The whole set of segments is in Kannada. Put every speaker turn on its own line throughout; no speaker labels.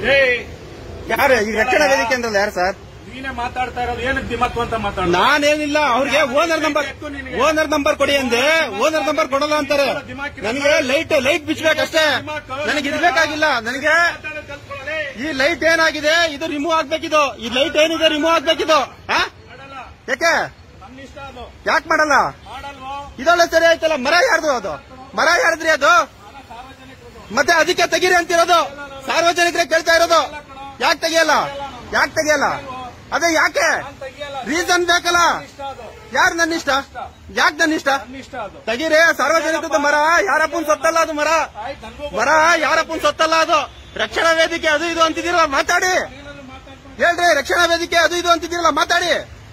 ಏ
ಯಾರು ಈ ರಕ್ಷಣಾ ವೇದಿಕೆ ಅಂದ್ರಲ್ಲ ಯಾರು ಸರ್
ನೀನೇ ಮಾತಾಡ್ತಾ ಇರೋದು ಏನಕ್ಕೆ ದಿಮತ್ತು ಅಂತ ಮಾತಾಡ
ನಾನೇನಿಲ್ಲ ಅವ್ರಿಗೆ ಓನರ್ ನಂಬರ್ ಓನರ್ ನಂಬರ್ ಕೊಡಿ ಅಂದೆ ಓನರ್ ನಂಬರ್ ಕೊಡಲ್ಲ ಅಂತಾರೆ ನನಗೆ ಲೈಟ್ ಲೈಟ್ ಬಿಚ್ಚಬೇಕಷ್ಟೇ ನನಗೆ ಇದು ಬೇಕಾಗಿಲ್ಲ ನನಗೆ ಈ ಲೈಟ್ ಏನಾಗಿದೆ ಇದು ರಿಮೂವ್ ಆಗ್ಬೇಕಿದು ಈ ಲೈಟ್ ಏನಿದೆ ರಿಮೂವ್ ಆಗ್ಬೇಕಿದು ಹಾ
ಮಾಡಲ್ಲ
ಯಾಕೆ
ನನ್ನ ಇಷ್ಟ ಅದು
ಯಾಕೆ ಮಾಡಲ್ಲ
ಮಾಡಲ್ವೋ
ಇದೊಳ್ಳೆ ಸರಿ ಆಯ್ತಲ್ಲ ಮರ ಯಾರ್ದು ಅದು ಮರ ಯಾರ್ದ್ರಿ ಅದು ಮತ್ತೆ ಅದಕ್ಕೆ ತೆಗೀರಿ ಅಂತಿರೋದು ಸಾರ್ವಜನಿಕರೇ ಕೇಳ್ತಾ ಇರೋದು ಯಾಕೆ ತೆಗಿಯಲ್ಲ ಯಾಕೆ ತೆಗಿಯಲ್ಲ ಅದೇ ಯಾಕೆ
ತೆಗಿಯಲ್ಲ
ರೀಸನ್ ಬೇಕಲ್ಲ
ಇಷ್ಟ ಅದು
ಯಾರು ನನ್ನ ಇಷ್ಟ ಯಾಕೆ ನನ್ನ ಇಷ್ಟ
ನನ್ನ ಇಷ್ಟ ಅದು
ತೆಗೀರಿ ಸಾರ್ವಜನಿಕದ ಮರ ಯಾರಪ್ಪನ್ ಸೊತ್ತಲ್ಲ ಅದು ಮರ
ಆಯ್ತು ನನಗೂ
ಮರ ಯಾರಪ್ಪನ್ ಸೊತ್ತಲ್ಲ ಅದು ರಕ್ಷಣಾ ವೇದಿಕೆ ಅದು ಇದು ಅಂತಿದ್ದೀರಲ್ಲ ಮಾತಾಡಿ ಹೇಳ್ರಿ ರಕ್ಷಣಾ ವೇದಿಕೆ ಅದು ಇದು ಅಂತಿದ್ದೀರಲ್ಲ ಮಾತಾಡಿ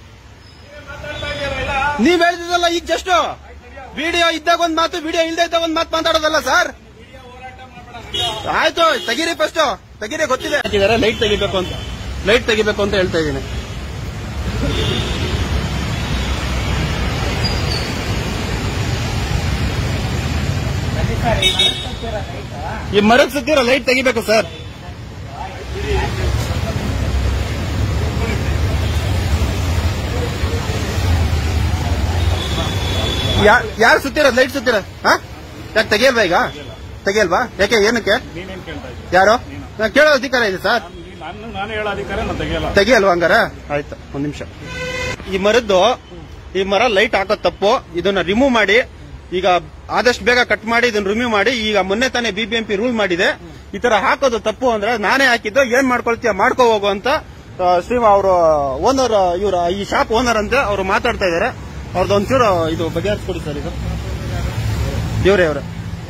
ನೀವ್ ಹೇಳ್ತಿದ್ದಲ್ಲ ಈಗ ಜಸ್ಟ್ ವಿಡಿಯೋ ಇದ್ದಾಗ ಒಂದ್ ಮಾತು ವಿಡಿಯೋ ಇಲ್ದೇ ಇದ್ದಾಗ ಒಂದ್ ಮಾತು ಮಾತಾಡೋದಲ್ಲ ಸರ್ ಆಯ್ತು ತೆಗೀರಿ ಫಸ್ಟ್ ತೆಗೀರಿ ಗೊತ್ತಿದೆ ಹಾಕಿದ್ದಾರೆ ಲೈಟ್ ತೆಗಿಬೇಕು ಅಂತ ಲೈಟ್ ತೆಗಿಬೇಕು ಅಂತ ಹೇಳ್ತಾ ಇದ್ದೀನಿ ಈ ಮರದ ಸುತ್ತಿರೋ ಲೈಟ್ ತೆಗಿಬೇಕು ಸರ್ ಯಾರು ಸುತ್ತಿರೋದು ಲೈಟ್ ಸುತ್ತಿರ ಹಾ ಯಾಕೆ ತೆಗಿಯಲ್ವಾ ಈಗ ತೆಗಿಯಲ್ವಾ ಯಾಕೆ ಏನಕ್ಕೆ
ನೀನೇನ್ ಕೇಳ್ತಾ ಇದ್ದೀನಿ
ಯಾರು ನಾನ್ ಕೇಳೋ ಅಧಿಕಾರ ಇದೆ ಸರ್
ನಾನು ನಾನು ಹೇಳೋ ಅಧಿಕಾರ ನಾನು ತೆಗಿಯಲ್ಲ
ತೆಗಿಯಲ್ವಾ ಹಂಗಾರ ಆಯ್ತು ಒಂದ್ ನಿಮಿಷ ಈ ಮರದ್ದು ಈ ಮರ ಲೈಟ್ ಹಾಕೋದ್ ತಪ್ಪು ಇದನ್ನ ರಿಮೂವ್ ಮಾಡಿ ಈಗ ಆದಷ್ಟು ಬೇಗ ಕಟ್ ಮಾಡಿ ಇದನ್ನ ರಿಮೂವ್ ಮಾಡಿ ಈಗ ಮೊನ್ನೆ ತಾನೇ ಬಿಬಿಎಂಪಿ ರೂಲ್ ಮಾಡಿದೆ ಈ ತರ ಹಾಕೋದು ತಪ್ಪು ಅಂದ್ರೆ ನಾನೇ ಹಾಕಿದ್ದು ಏನ್ ಮಾಡ್ಕೊಳ್ತೀಯ ಮಾಡ್ಕೋ ಹೋಗು ಅಂತ ಆ, ಶ್ರೀ ಅವರು ಓನರ್ ಇವ್ರ ಈ ಶಾಪ್ ಓನರ್ ಅಂತ ಅವರು ಮಾತಾಡ್ತಾ ಇದಾರೆ ಅವ್ರದ್ದು ಒಂಚೂರು ಇದು ಬಗೆಹರಿಸ್ಕೊಡಿ ಸರ್ ಇದು ಇವ್ರೆ ಇವ್ರೆ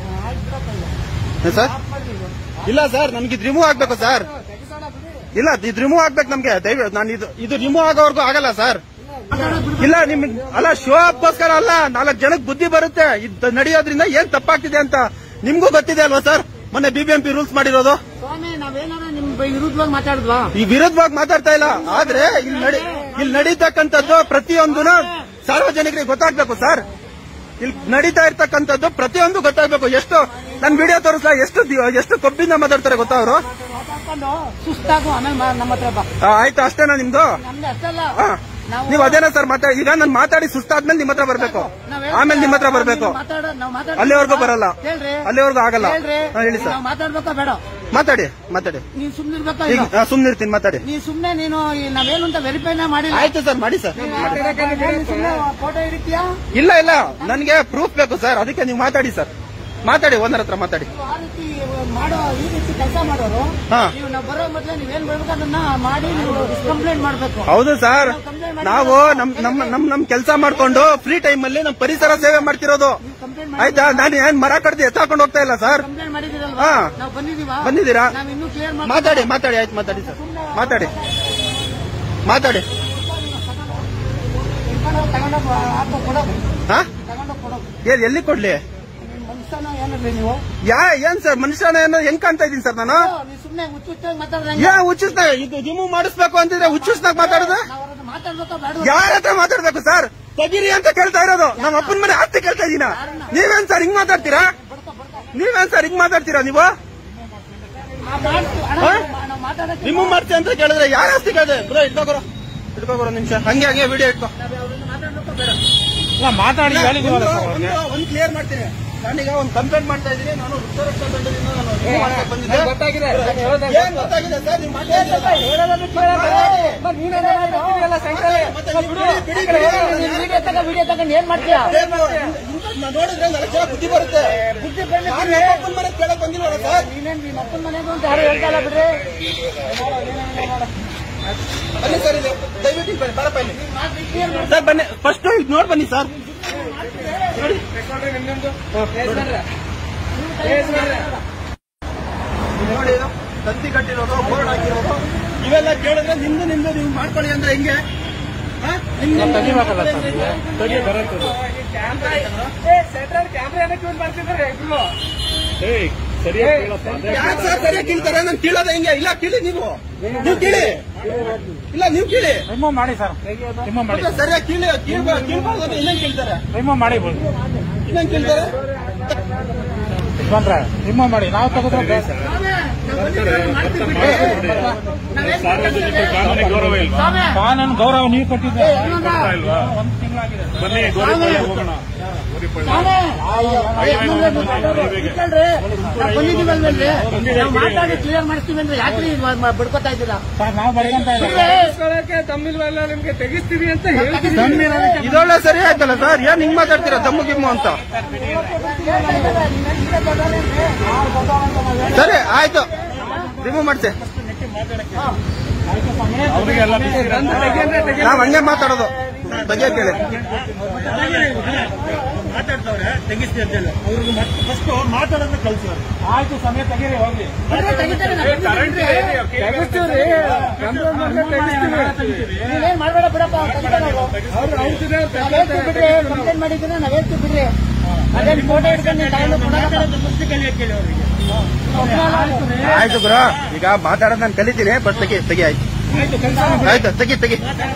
ಸರ್ ಇಲ್ಲ ಸರ್ ನಮ್ಗೆ ಇದು ರಿಮೂವ್ ಆಗ್ಬೇಕು ಸರ್ ಇಲ್ಲ ಇದು ರಿಮೂವ್ ಆಗ್ಬೇಕು ನಮ್ಗೆ ದಯವಿಟ್ಟು ನಾನು ಇದು ಇದು ರಿಮೂವ್ ಆಗೋವರೆಗೂ ಆಗಲ್ಲ ಸರ್ ಇಲ್ಲ ನಿಮ್ಗೆ ಅಲ್ಲ ಶೋ ಅಪ್ಗೋಸ್ಕರ ಅಲ್ಲ ನಾಲ್ಕು ಜನಕ್ಕೆ ಬುದ್ಧಿ ಬರುತ್ತೆ ಇದು ನಡೆಯೋದ್ರಿಂದ ಏನ್ ತಪ್ಪಾಗ್ತಿದೆ ಅಂತ ನಿಮ್ಗೂ ಗೊತ್ತಿದೆ ಅಲ್ವಾ ಸರ್ ಮೊನ್ನೆ ಬಿಬಿಎಂಪಿ ರೂಲ್ಸ್ ಮಾಡಿರೋದು
ಸ್ವಾಮಿ ನಾವೇನಾರ ನಿಮ್ ವಿರುದ್ಧವಾಗಿ ಮಾತಾಡಿದ್ವಾ
ಈ ವಿರುದ್ಧವಾಗಿ ಮಾತಾಡ್ತಾ ಇಲ್ಲ ಆದ್ರೆ ಇಲ್ಲಿ ನಡಿ ಇಲ್ಲಿ ನಡೀತಕ್ಕಂಥದ್ದು ಪ್ರತಿಯೊಂದೂ ಸಾರ್ವಜನಿಕರಿಗೆ ಗೊತ್ತಾಗ್ಬೇಕು ಸರ್ ಇಲ್ಲಿ ನಡೀತಾ ಇರ್ತಕ್ಕಂಥದ್ದು ಪ್ರತಿಯೊಂದು ಗೊತ್ತಾಗ್ಬೇಕು ಎಷ್ಟು ನನ್ ವಿಡಿಯೋ ತೋರಿಸ್ಲಾ ಎಷ್ಟು ದಿ- ಎಷ್ಟು ಕೊಬ್ಬಿಂದ ಮಾತಾಡ್ತಾರೆ ಗೊತ್ತಾ ಅವರು
ಮಾತಾಡ್ಕೊಂಡು ಸುಸ್ತಾಗು ಆಮೇಲೆ ಮಾ- ನಮ್ಮ ಹತ್ರ ಬಾ
ಆಯ್ತು ಅಷ್ಟೇನಾ ನಿಮ್ದು
ನಮ್ದು ಅಷ್ಟಲ್ಲ
ಹಾ.
ನಾವು
ನೀವ್ ಅದೇನಾ ಸರ್ ಮಾತಾಡಿ ಈಗ ನಾನು ಮಾತಾಡಿ ಸುಸ್ತಾದ್ಮೇಲೆ ನಿಮ್ಮ ಹತ್ರ ಬರ್ಬೇಕು
ನಾವ್
ಆಮೇಲೆ ನಿಮ್ಮ ಹತ್ರ ಬರ್ಬೇಕು
ಮಾತಾಡ ನಾವು ಮಾತಾಡ
ಅಲ್ಲಿವರೆಗೂ ಬರಲ್ಲ
ಹೇಳ್ರಿ
ಅಲ್ಲಿವರೆಗೂ ಆಗಲ್ಲ
ಹೇಳ್ರಿ
ಹಾ, ಹೇಳಿ ಸರ್
ನಾವು ಮಾತಾಡ್ಬೇಕಾ ಬೇಡ
ಮಾತಾಡಿ ಮಾತಾಡಿ
ನೀನ್ ಸುಮ್ನೆ ಇರ್ಬೇಕಾ
ಈಗ
ಇಲ್ಲ
ಸುಮ್ನಿರ್ತೀನಿ ಮಾತಾಡಿ
ನೀ ಸುಮ್ನೆ ನೀನು ಈ ನಾವೇನು ಅಂತ ವೆರಿಫೈನೇ ಮಾಡಿಲ್ಲ
ಆಯ್ತು ಸರ್ ಮಾಡಿ ಸರ್
ನೀನ್ ಸುಮ್ನೆ ಫೋಟೋ ಹಿಡಿತೀಯಾ
ಇಲ್ಲ ಇಲ್ಲ ನನಗೆ ಪ್ರೂಫ್ ಬೇಕು ಸರ್ ಅದಕ್ಕೆ ನೀವು ಮಾತಾಡಿ ಸರ್ ಮಾತಾಡಿ ಓನರ್ ಹತ್ರ ಮಾತಾಡಿ
ಆ ರೀತಿ ಮಾಡೋ ಈ ರೀತಿ ಕೆಲಸ ಮಾಡೋರು
ಹಾ.
ನೀವು ನಾವು ಬರೋ ಮೊದ್ಲೇ ನೀವೇನ್ ಬರ್ಬೇಕು ಅದನ್ನ ಮಾಡಿ ನೀವು ಕಂಪ್ಲೇಂಟ್ ಮಾಡ್ಬೇಕು
ಹೌದು ಸರ್ ನಾವು ನಮ್ ನಮ್ ನಮ್ ನಮ್ ಕೆಲಸ ಮಾಡ್ಕೊಂಡು ಫ್ರೀ ಟೈಮ್ ಅಲ್ಲಿ ನಮ್ ಪರಿಸರ ಸೇವೆ ಮಾಡ್ತಿರೋದು
ಕಂಪ್ಲೇಂಟ್
ಆಯ್ತಾ ನಾನು ಏನ್ ಮರ ಕಡ್ದು ಎತ್ತಾಕೊಂಡು ಹೋಗ್ತಾ ಇಲ್ಲ ಸರ್
ಕಂಪ್ಲೇಂಟ್ ಮಾಡಿದಿರಲ್ವಾ
ಹಾ.
ನಾವು ಬಂದಿದೀವಾ
ಬಂದಿದ್ದೀರಾ
ನಾವ್ ಇನ್ನೂ ಕ್ಲಿಯರ್
ಮಾತಾಡಿ ಮಾತಾಡಿ ಆಯ್ತು ಮಾತಾಡಿ ಸರ್ ಮಾತಾಡಿ ಮಾತಾಡಿ
ತಗೊಂಡೋಗ್ ಹಾಕೋ ಕೊಡೋದು
ಹಾ
ತಗೊಂಡೋಗ್ ಕೊಡೋದು
ಏನ್ ಎಲ್ಲಿ ಕೊಡ್ಲಿ
ನಿಮ್ ಮನುಷ್ಯನ ಏನಿರ್ಲಿ ನೀವು
ಯಾ ಏನ್ ಸರ್ ಮನುಷ್ಯನ ಏನೋ ಹೆಂಗ್ ಕಾಣ್ತಾ ಇದೀನಿ ಸರ್ ನಾನು
ನೀವು ಸುಮ್ನೆ ಹುಚ್ಚುಚ್ಚಾಗಿ ಮಾತಾಡ್ದಂಗೆ
ಏನ್ ಹುಚ್ಚಿಸ್ತಾ ಇದು ರಿಮೂವ್ ಮಾಡಿಸ್ಬೇಕು ಅಂತಿದ್ರೆ ಹುಚ್ಚಿಸ್ನಾಗ ಮಾತಾಡುದು
ನಾವು ಅವ್ರನ್ನ ಮಾತಾಡ್ಬೇಕಾ ಬೇಡ
ಯಾರ ಹತ್ರ ಮಾತಾಡ್ಬೇಕು ಸರ್ ತೆಗಿರಿ ಅಂತ ಕೇಳ್ತಾ ಇರೋದು ನಮ್ಮ ಅಪ್ಪನ ಮನೆ ಆಸ್ತಿ ಕೇಳ್ತಾ ಇದೀನ ನೀವೇನ್ ಸರ್ ಹಿಂಗ್ ಮಾತಾಡ್ತೀರಾ ನೀವೇನ್ ಸರ್ ಹಿಂಗ್ ಮಾತಾಡ್ತೀರಾ ನೀವು ಹಾ?
ನಾವು ಮಾತಾಡಕ್ಕೆ
ರಿಮೂವ್ ಮಾಡ್ತೀವಿ ಅಂತ ಕೇಳಿದ್ರೆ ಯಾರ ಆಸ್ತಿ ಕೇಳಿದ್ರೆ ಬ್ರೋ ಇಟ್ಕೋಗ್ರೋ ಇಟ್ಕೋಗ್ರೋ ನಿಮಿಷ ಹಂಗೆ ಹಂಗೆ ವಿಡಿಯೋ ಇಟ್ಕೋ
ಮಾತಾಡಿ ಹೇಳಿದೀವಲ್ಲ ಸರ್
ಒಂದು ಒಂದು ಕ್ಲಿಯರ್ ಮಾಡ್ತೀನಿ ನಾನೀಗ ಒಂದು ಕಂಪ್ಲೇಂಟ್ ಮಾಡ್ತಾ ಇದ್ದೀನಿ ನಾನು ವೃಕ್ಷರಕ್ಷಾ ತಂಡದಿಂದ ನಾನು review ಮಾಡ್ತಾ ಬಂದಿದ್ದೆ.
ಗೊತ್ತಾಗಿದೆ
ಏನ್ ಗೊತ್ತಾಗಿದೆ ಸರ್ ನೀವು ಮಾತಾಡ್ತಿರಲ್ಲ. ಮತ್ತೆ ನೀವು ಬಿಡಿ, ಬಿಡಿ, ಬಿಡಿ.
ವಿಡಿಯೋ ತಗ ವಿಡಿಯೋ ತಗೊಂಡು ಏನ್ ಮಾಡ್ತೀಯಾ
ಬೇಕು. ಇಂಥದ್ನ ನೋಡಿದ್ರೆ ನಾಲ್ಕು ಜನ ಬುದ್ಧಿ ಬರುತ್ತೆ
ಬುದ್ಧಿ ಬಂದ್ರೆ
ನಾನು ನಮ್ಮ ಅಪ್ಪನ ಮನೆ ಕೇಳಕ್ ಬಂದಿಲ್ವಲ್ಲ ಸರ್
ನೀನೇನ್ ನಿಮ್ಮ ಅಪ್ಪನ ಮನೆಗೂ ಅಂತ ಯಾರು ಹೇಳ್ತಾ ಇಲ್ಲ ಬಿಡ್ರಿ
ಬನ್ನಿ ಸರ್ ಇದು ದಯವಿಟ್ಟು ಇಲ್ಲಿ ಬನ್ನಿ ಬರಪ್ಪ ಇಲ್ಲಿ ಸರ್ ಬನ್ನಿ ಫಸ್ಟ್ ಇದು ನೋಡಿ ಬನ್ನಿ ಸರ್ ಇಲ್ಲಿ ನೋಡಿ ಇದು ತಂತಿ ಕಟ್ಟಿರೋದು ಬೋರ್ಡ್ ಹಾಕಿರೋದು ಇವೆಲ್ಲ ಕೇಳಿದ್ರೆ ನಿಮ್ದು ನಿಮ್ದು ನೀವು ಮಾಡ್ಕೊಳ್ಳಿ ಅಂದ್ರೆ ಹೆಂಗೆ ಹಾ? ನಿಮ್ದು ನಿಮ್ದು
ತೆಗಿಬೇಕಲ್ಲ
ಅಂದ್ರೆ
ಸರ್
ಹೆಂಗೆ?
ತೆಗಿ ಬರುತ್ತೆ ಏಯ್ ಸರಿಯಾಗಿ ಕೇಳಪ್ಪ ಅದೇ
ಯಾಕೆ ಸರ್ ಸರಿಯಾಗಿ ಕೀಳ್ತಾರೆ ನಾನು ಕೀಳೋದ ಹೆಂಗೆ ಇಲ್ಲ ಕೀಳಿ ನೀವು ನೀವು ಕೀಳಿ ಇಲ್ಲ ನೀವು ಕೀಳಿ
ರಿಮೂವ್ ಮಾಡಿ ಸರ್ ರಿಮೂವ್ ಮಾಡಿ
ಮತ್ತೆ ಸರಿಯಾಗಿ ಕೀಳಿ ಕೀಳ್ಬಾ ಕೀಳ್ಬಾರ್ದು ಅಂತ ಇನ್ನೇನ್ ಕೀಳ್ತಾರೆ
ರಿಮೂವ್ ಮಾಡಿ
ಇನ್ನೇನ್ ಕೀಳ್ತಾರೆ
ಬಂದ್ರೆ ರಿಮೂವ್ ಮಾಡಿ ನಾವು ತೆಗೆದ್ರೆ ಸಾರ್ವಜನಿಕ ಕಾನೂನಿಗೆ ಗೌರವ ಇಲ್ವಾ
ಸ್ವಾಮಿ,
ಕಾನೂನು ಗೌರವ ನೀವು ಕೊಟ್ಟಿದ್ದೆ
ಏ, ಇನ್ನೊಂದ?
ಇಲ್ವಾ
ಒಂದ್ ತಿಂಗಳಾಗಿದೆ
ಬನ್ನಿ ಗೋರಿಪಳ್ಳಿ ಹೋಗೋಣ ಗೋರಿಪಳ್ಳಿ
ಸ್ವಾಮಿ, ಅಯ್ಯೋ, ಮುಂದೆ ಮಾತಾಡೋದು. ಇಟ್ಕೊಳ್ರಿ. ನಾವು ಬಂದಿದ್ದೀವಲ್ವೇನ್ರಿ? ನಾವು ಮಾತಾಡಿ ಕ್ಲಿಯರ್ ಮಾಡಿಸ್ತೀವೇನ್ರಿ ಯಾಕ್ರಿ ಇದ್ ಮಾ- ಮಾ- ಬಿಡ್ಕೊತಾ ಇದ್ದೀರಾ
ನಾವು ಬಡ್ಕೊಂತ
ಇದೊಳ್ಳೆ ಸರಿ ಆಯ್ತಲ್ಲ ಸರ್ ಏನ್ ಹಿಂಗ್ ಮಾತಾಡ್ತೀರಾ ದಮ್ಮು ಗಿಮ್ಮು ಅಂತ ಸರಿ ಆಯ್ತು ರಿಮೂವ್ ಮಾಡ್ತೆ
ಅವರಿಗೆಲ್ಲ
ನಾವ್ ಹಂಗೆ ಮಾತಾಡೋದು ತೆಗಿಯಕ್ ಹೇಳಿ
ಆಯ್ತು ಸಮಯ ತೆಗೀರಿ ಹೋಗ್ಲಿ
ನೀವೇನ್ ಮಾಡ್ಬೇಡ ಬಿಡಪ್ಪ ತೆಗಿತಾನೆ ಅವ್ರು. ನಾವ್ ಹೇಳ್ತೀವಿ ಬಿಡ್ರಿ ಕಂಪ್ಲೇಂಟ್ ಮಾಡಿದ್ರೆ ನಾವ್ ಹೇಳ್ತೀವಿ ಬಿಡ್ರಿ ಅದೇನ್ ಫೋಟೋ ಹಿಡ್ಕೊಂಡು ನೀವು ತಗೊಂಡು ಕೊಡೋದಲ್ಲ.
ಆಯ್ತು ಬ್ರೋ ಈಗ ಮಾತಾಡೋದ್ ನಾನು ಕಲಿತೀನಿ ಬಸ್ ತೆಗಿ ತೆಗಿ ಆಯ್ತು ಆಯ್ತು ತೆಗಿ ತೆಗಿ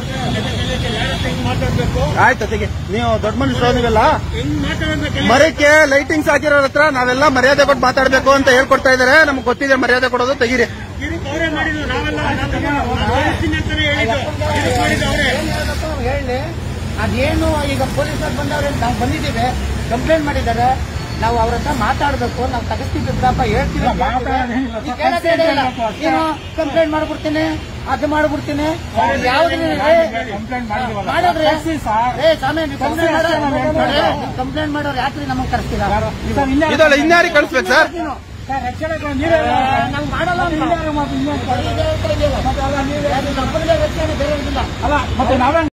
ಆಯ್ತು ತೆಗಿ ನೀವು ದೊಡ್ಡ ಮನುಷ್ಯರು ನೀವೆಲ್ಲ ಮರಕ್ಕೆ ಲೈಟಿಂಗ್ಸ್ ಹಾಕಿರೋ ಹತ್ರ ನಾವೆಲ್ಲ ಮರ್ಯಾದೆ ಕೊಟ್ಟು ಮಾತಾಡ್ಬೇಕು ಅಂತ ಹೇಳ್ಕೊಡ್ತಾ ಇದಾರೆ ನಮ್ಗೆ ಗೊತ್ತಿದೆ ಮರ್ಯಾದೆ ಕೊಡೋದು ತೆಗೀರಿ
ಹೇಳಿ ಅದೇನು ಈಗ ಪೊಲೀಸರು ಬಂದವ್ರೆ ನಾವು ಬಂದಿದ್ದೀವಿ ಕಂಪ್ಲೇಂಟ್ ಮಾಡಿದ್ದಾರೆ ನಾವು ಅವ್ರ ಹತ್ರ ಮಾತಾಡ್ಬೇಕು ನಾವು ತಗಸ್ತೀವಿ ಬಿಡ್ರಪ್ಪ ಹೇಳ್ತೀವಿ ಅಂತ ಹೇಳ್ತೀವಿ. ನೀವ್ ಕೇಳೋದೇ ಇಲ್ಲ. ಏನು ಕಂಪ್ಲೇಂಟ್ ಮಾಡ್ಬಿಡ್ತೀನಿ ಅದು ಮಾಡ್ಬಿಡ್ತೀನಿ ಯಾವ್ದು
ಕಂಪ್ಲೇಂಟ್ ಮಾಡಿದೀವಲ್ಲ
ಮಾಡಿದ್ರೆ
ಕಳ್ಸಿ ಸಾರ್.
ಏ ಸ್ವಾಮಿ ನೀವು ಕಂಪ್ಲೇಂಟ್ ಮಾಡೋರು ಕಂಪ್ಲೇಂಟ್ ಮಾಡೋರು ಯಾಕ್ರಿ ನಮಗೆ ಕರೆಸ್ತೀರಾ
ಸರ್, ಇನ್ಯಾರು-
ಇದಲ್ಲ ಇನ್ಯಾರಿಗೆ ಕಳಿಸ್ಬೇಕು ಸರ್
ಸರ್, ರಕ್ಷಣೆಗಳು ನೀವೇ
ನಾವು ಮಾಡಲ್ಲ ಅಂತ.
ಇನ್ಯಾರು ಮತ್ತೆ ಇನ್ಯಾರು?
ಇದೇ ಹೇಳ್ತಾ ಇದೀವಲ್ಲ. ಅದು ನಮ್ಮದೇ ರಕ್ಷಣೆ ಬೇರೆ ಇದಿಲ್ಲ
ಅಲ್ಲ ಮತ್ತೆ ನಾವೇ